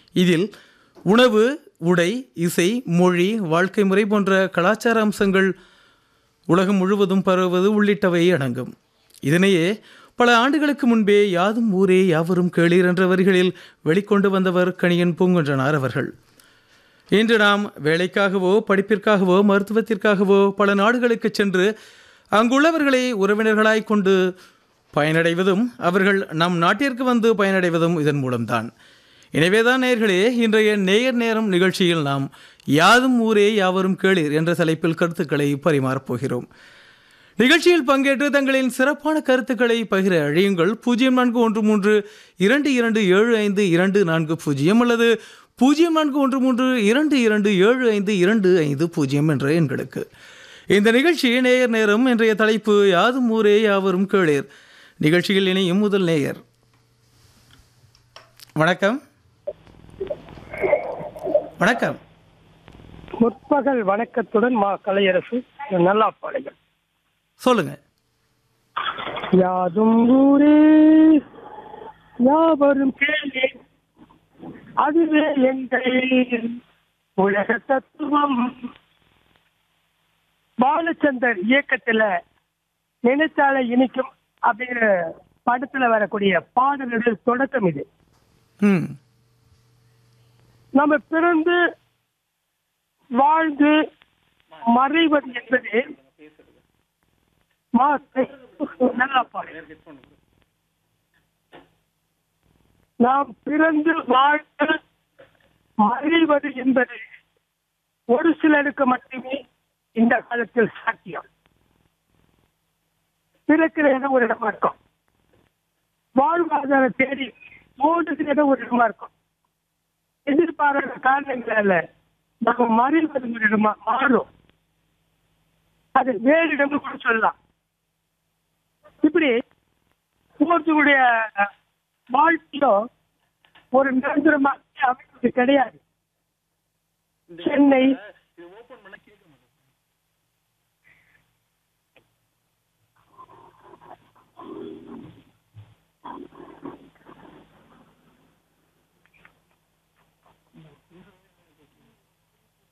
இதில் உணவு உடை இசை மொழி வாழ்க்கை முறை போன்ற கலாச்சார அம்சங்கள் உலகம் முழுவதும் பரவுவது உள்ளிட்டவை அடங்கும் இதனையே பல ஆண்டுகளுக்கு முன்பே யாதும் ஊரே யாவரும் கேளீர் என்ற வரிகளில் வெளிக்கொண்டு வந்தவர் கணியன் பூங்குன்றனார் அவர்கள் இன்று நாம் வேலைக்காகவோ படிப்பிற்காகவோ மருத்துவத்திற்காகவோ பல நாடுகளுக்கு சென்று அங்குள்ளவர்களை உறவினர்களாய் கொண்டு பயனடைவதும் அவர்கள் நம் நாட்டிற்கு வந்து பயனடைவதும் இதன் மூலம்தான் எனவேதான் நேயர்களே இன்றைய நேயர் நேரம் நிகழ்ச்சியில் நாம் யாதும் ஊரே யாவரும் கேளீர் என்ற தலைப்பில் கருத்துக்களை பரிமாறப் போகிறோம் நிகழ்ச்சியில் பங்கேற்று தங்களின் சிறப்பான கருத்துக்களை பகிர அழியுங்கள் பூஜ்ஜியம் நான்கு ஒன்று மூன்று இரண்டு இரண்டு ஏழு ஐந்து இரண்டு நான்கு பூஜ்ஜியம் அல்லது பூஜ்ஜியம் நான்கு ஒன்று மூன்று இரண்டு இரண்டு ஏழு ஐந்து இரண்டு ஐந்து பூஜ்ஜியம் என்ற எண்களுக்கு இந்த நிகழ்ச்சி நேயர் நேரம் இன்றைய தலைப்பு யாதும் ஊரே யாவரும் கேளீர் நிகழ்ச்சியில் இணையும் முதல் நேயர் வணக்கம் வணக்கம் முற்பகல் வணக்கத்துடன் மா கலையரசு நல்லா பாடுங்கள் சொல்லுங்க யாதும் ஊரே யாவரும் கேள்வி அதுவே எங்கள் உலக தத்துவம் பாலச்சந்தர் இயக்கத்துல நினைத்தாலே இனிக்கும் அப்படிங்கிற படத்துல வரக்கூடிய பாடலுடைய தொடக்கம் இது ம் நம்ம பிறந்து வாழ்ந்து மறைவது என்பது மாசை நல்லா பாரு நாம் பிறந்து வாழ்ந்து மறைவது என்பது ஒரு சிலருக்கு மட்டுமே இந்த காலத்தில் சாத்தியம் பிறக்கிற இடம் ஒரு இடமா இருக்கும் வாழ்வாதாரம் தேடி ஓடுகிற இடம் ஒரு இடமா இருக்கும் எதிர்பாராத காரணங்களால நம்ம மறைவது ஒரு இடமா மாறும் அது வேறு இடம்னு கூட சொல்லலாம் இப்படி ஒவ்வொருத்தருடைய வாழ்க்கையும் ஒரு நிரந்தரமாக அமைப்பது கிடையாது சென்னை